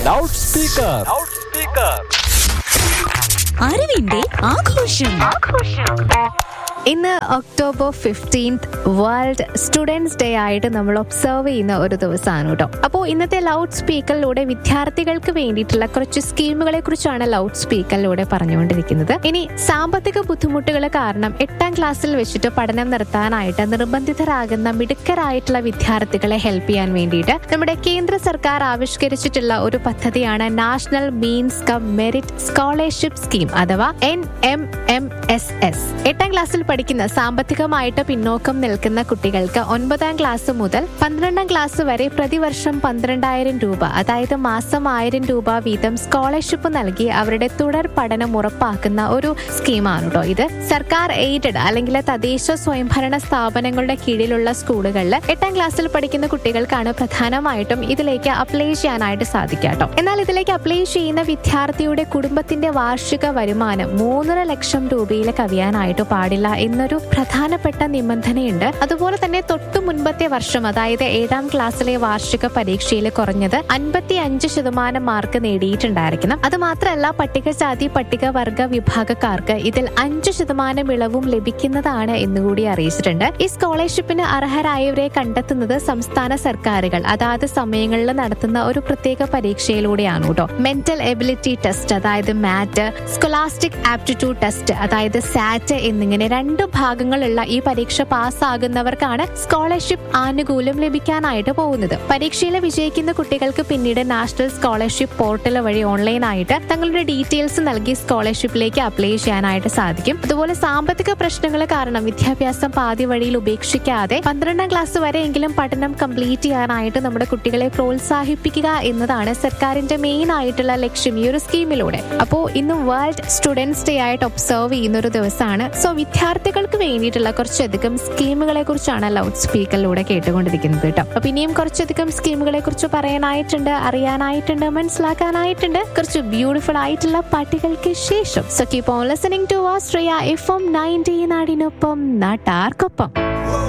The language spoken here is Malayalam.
ലൗഡ് സ്പീക്കർ അറിവിന്റെ ആഘോഷം ഇന്ന് October fifteenth world students day ആയിട്ട് നമ്മൾ ഒബ്സർവ് ചെയ്യുന്ന ഒരു ദിവസമാണ് കേട്ടോ അപ്പോൾ ഇന്നത്തെ ലൗഡ് സ്പീക്കറിലൂടെ വിദ്യാർത്ഥികൾക്ക് വേണ്ടിയിട്ടുള്ള കുറച്ച് സ്കീമുകളെ കുറിച്ചാണ് ലൗഡ് സ്പീക്കറിലൂടെ പറഞ്ഞുകൊണ്ടിരിക്കുന്നത് ഇനി സാമ്പത്തിക ബുദ്ധിമുട്ടുകൾ കാരണം എട്ടാം ക്ലാസ്സിൽ വെച്ചിട്ട് പഠനം നിർത്താനായിട്ട് നിർബന്ധിതരാകുന്ന മിടുക്കരായിട്ടുള്ള വിദ്യാർത്ഥികളെ ഹെൽപ്പ് ചെയ്യാൻ വേണ്ടിയിട്ട് നമ്മുടെ കേന്ദ്ര സർക്കാർ ആവിഷ്കരിച്ചിട്ടുള്ള ഒരു പദ്ധതിയാണ് national means cum merit scholarship scheme അഥവാ N M M S S എട്ടാം ക്ലാസ്സിൽ പഠിക്കുന്ന സാമ്പത്തികമായിട്ട് പിന്നോക്കം നിൽക്കുന്ന കുട്ടികൾക്ക് ഒൻപതാം ക്ലാസ് മുതൽ പന്ത്രണ്ടാം ക്ലാസ് വരെ പ്രതിവർഷം പന്ത്രണ്ടായിരം രൂപ അതായത് മാസം ആയിരം രൂപ വീതം സ്കോളർഷിപ്പ് നൽകി അവരുടെ തുടർ പഠനം ഉറപ്പാക്കുന്ന ഒരു സ്കീമാണ് കേട്ടോ ഇത് സർക്കാർ എയ്ഡഡ് അല്ലെങ്കിൽ തദ്ദേശ സ്വയംഭരണ സ്ഥാപനങ്ങളുടെ കീഴിലുള്ള സ്കൂളുകളിൽ എട്ടാം ക്ലാസ്സിൽ പഠിക്കുന്ന കുട്ടികൾക്കാണ് പ്രധാനമായിട്ടും ഇതിലേക്ക് അപ്ലൈ ചെയ്യാനായിട്ട് സാധിക്കുക കേട്ടോ എന്നാൽ ഇതിലേക്ക് അപ്ലൈ ചെയ്യുന്ന വിദ്യാർത്ഥിയുടെ കുടുംബത്തിന്റെ വാർഷിക വരുമാനം മൂന്നര ലക്ഷം രൂപയിൽ കവിയാനായിട്ട് പാടില്ല എന്നൊരു പ്രധാനപ്പെട്ട നിബന്ധനയുണ്ട് അതുപോലെ തന്നെ തൊട്ടു മുൻപത്തെ വർഷം അതായത് ഏഴാം ക്ലാസ്സിലെ വാർഷിക പരീക്ഷയിൽ കുറഞ്ഞത് അൻപത്തി അഞ്ച് ശതമാനം മാർക്ക് നേടിയിട്ടുണ്ടായിരിക്കണം അത് മാത്രമല്ല പട്ടികജാതി പട്ടികവർഗ വിഭാഗക്കാർക്ക് ഇതിൽ അഞ്ച് ശതമാനം ഇളവും ലഭിക്കുന്നതാണ് എന്നുകൂടി അറിയിച്ചിട്ടുണ്ട് ഈ സ്കോളർഷിപ്പിന് അർഹരായവരെ കണ്ടെത്തുന്നത് സംസ്ഥാന സർക്കാരുകൾ അതാത് സമയങ്ങളിൽ നടത്തുന്ന ഒരു പ്രത്യേക പരീക്ഷയിലൂടെയാണ് കേട്ടോ മെന്റൽ എബിലിറ്റി ടെസ്റ്റ് അതായത് മാറ്റ് സ്കോളാസ്റ്റിക് ആപ്റ്റിറ്റ്യൂഡ് ടെസ്റ്റ് അതായത് സാറ്റ് എന്നിങ്ങനെ രണ്ട് ഭാഗങ്ങളുള്ള ഈ പരീക്ഷ പാസ്സാകുന്നവർക്കാണ് സ്കോളർഷിപ്പ് ആനുകൂല്യം ലഭിക്കാനായിട്ട് പോകുന്നത് പരീക്ഷയിൽ വിജയിക്കുന്ന കുട്ടികൾക്ക് പിന്നീട് നാഷണൽ സ്കോളർഷിപ്പ് പോർട്ടൽ വഴി ഓൺലൈനായിട്ട് തങ്ങളുടെ ഡീറ്റെയിൽസ് നൽകി സ്കോളർഷിപ്പിലേക്ക് അപ്ലൈ ചെയ്യാനായിട്ട് സാധിക്കും അതുപോലെ സാമ്പത്തിക പ്രശ്നങ്ങൾ കാരണം വിദ്യാഭ്യാസം പാതി വഴിയിൽ ഉപേക്ഷിക്കാതെ പന്ത്രണ്ടാം ക്ലാസ് വരെയെങ്കിലും പഠനം കംപ്ലീറ്റ് ചെയ്യാനായിട്ട് നമ്മുടെ കുട്ടികളെ പ്രോത്സാഹിപ്പിക്കുക എന്നതാണ് സർക്കാരിന്റെ മെയിൻ ആയിട്ടുള്ള ലക്ഷ്യം ഈ ഒരു സ്കീമിലൂടെ അപ്പോൾ ഇന്ന് വേൾഡ് സ്റ്റുഡൻസ് ഡേ ആയിട്ട് ഒബ്സർവ് ചെയ്യുന്ന ഒരു ദിവസമാണ് സോ വിദ്യാർത്ഥികൾക്ക് വേണ്ടിയിട്ടുള്ള കുറച്ചധികം സ്കീമുകളെ കുറിച്ചാണ് ലൗഡ് സ്പീക്കറിലൂടെ കേട്ടുകൊണ്ടിരിക്കുന്നത് കേട്ടോ അപ്പൊ ഇനിയും കുറച്ചധികം സ്കീമുകളെ കുറിച്ച് പറയാനായിട്ടുണ്ട് അറിയാനായിട്ടുണ്ട് മനസ്സിലാക്കാനായിട്ടുണ്ട് കുറച്ച് ബ്യൂട്ടിഫുൾ ആയിട്ടുള്ള പാട്ടുകൾക്ക് ശേഷം so keep on listening to Austria F M ninety നാടിനൊപ്പം നാട്ടാർക്കൊപ്പം